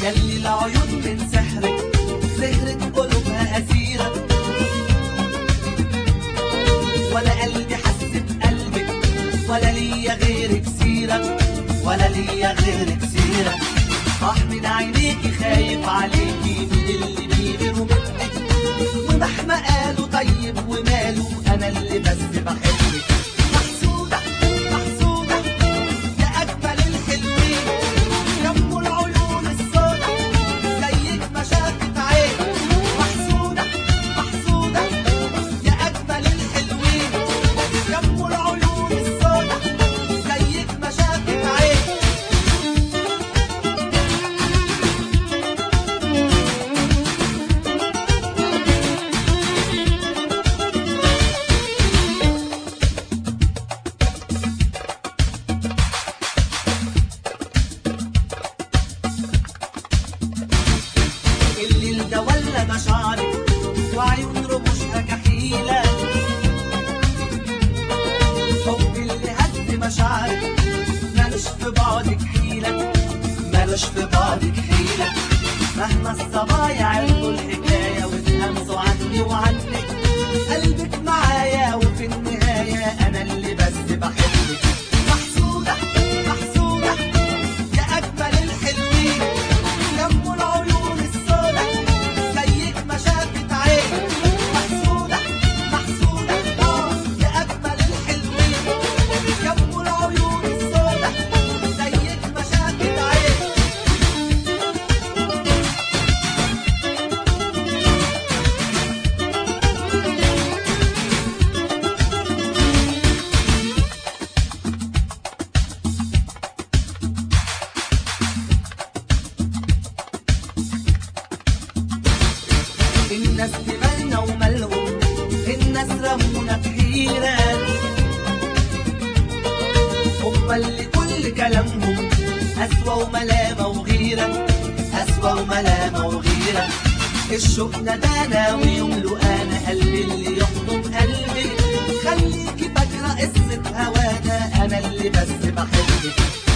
يلي العيون من سحرك سهرت قلوبها أسيرة ولا قلبي حس بقلبك ولا ليا غيرك سيرة ولا ليا غيرك سيرة راح من عينيكي خايف عليكي من اللي بيغيروا منك ومهما قالوا طيب وماله انا اللي بس بحبك محسودة محسودة يا اجمل الحلوين يم العيون السودا زيك ما شافت عين محسودة محسودة يا اجمل الحلوين يم العيون السودا زيك ما شافت عين الليل ده ولا مشاعرك وعيون رموشها كحيلة حب اللي هز مشاعرك مالوش في بعدك حيلة مالوش في بعدك حيلة مهما الصبايا عرفوا الحكاية واتهمسوا عني وعنك قلبك معايا وفي النهاية أنا اللي بس بحبك محسودة محسودة يا أجمل الحلوين يم العيون السودا زيك ما شافت عين محسودة محسودة آه يا أجمل الحلوين يم العيون السودا زيك ما شافت عين الناس تملنا ومالهم الناس رمونا في حيرة هما اللي كل كلامهم أسوأ وملامة وغيرة أسوأ وملامة وغيرة الشوق ندانا ويملوا أنا قلبي اللي يحضن قلبي خليكي فاكرة قصة هوانا أنا اللي بس بحبك